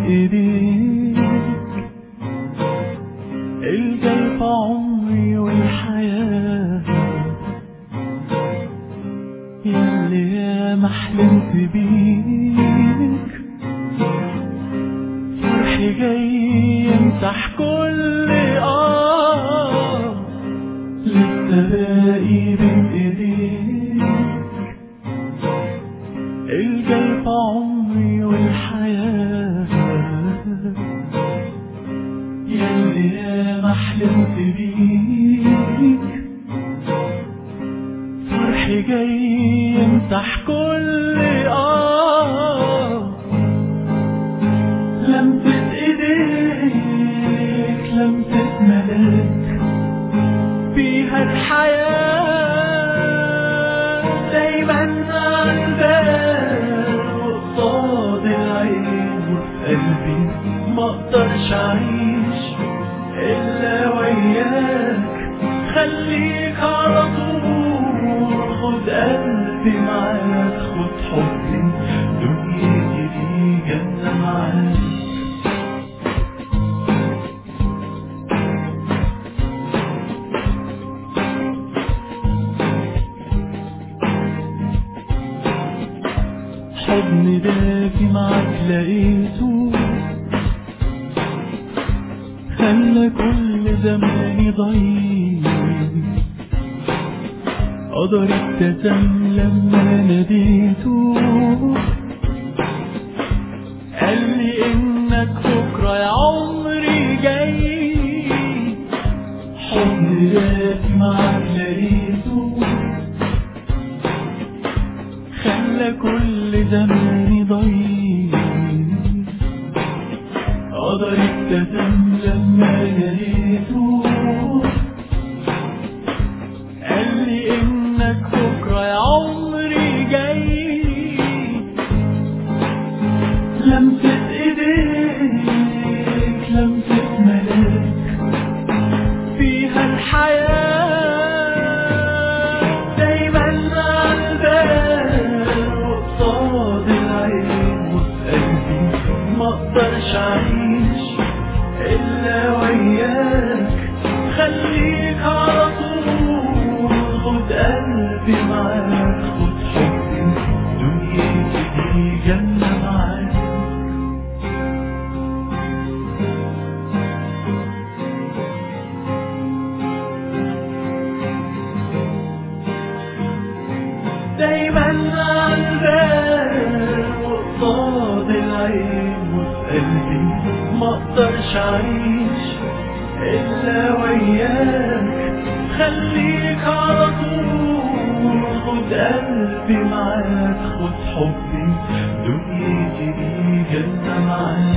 ايديك الجاي في عمري والحياة ياللي يا ما حلمت بيك فرحي جاي يمسح كل اه لسه باقي بين ايديك الجاي في عمري والحياة ياللي يا ما حلمت بيك فرحي جاي يمسح كل اه لمسة ايديك لمسة ملاك فيها الحياة دايما على البال وقصاد العين وفي قلبي ما اقدرش اعيش الا وياك خليك على طول خد قلبي معاك خد حبي دنيتي دي جنة معاك حضن دافي معاك لقيته خلى كل زماني ضيق قدر ابتسم لما ناديته قال لي انك بكره يا عمري جاي حضن دافي معاك لقيته خلى كل زماني ضيق قدر ابتسم لما ناديته قال لي انك بكره يا عمري جاي لمسة ايديك لمسة ملاك فيها الحياة دايما على البال وقصاد العين وفي قلبي ما اقدرش اعيش الا وياك خليك على طول خد قلبي معاك خد حبي دنيتي دي جنة معاك دايما على البال وقصاد العين وفي قلبي ما اقدرش اعيش الا وياك خليك على طول خد قلبي معاك خد حبي دنيتي دي جنة معاك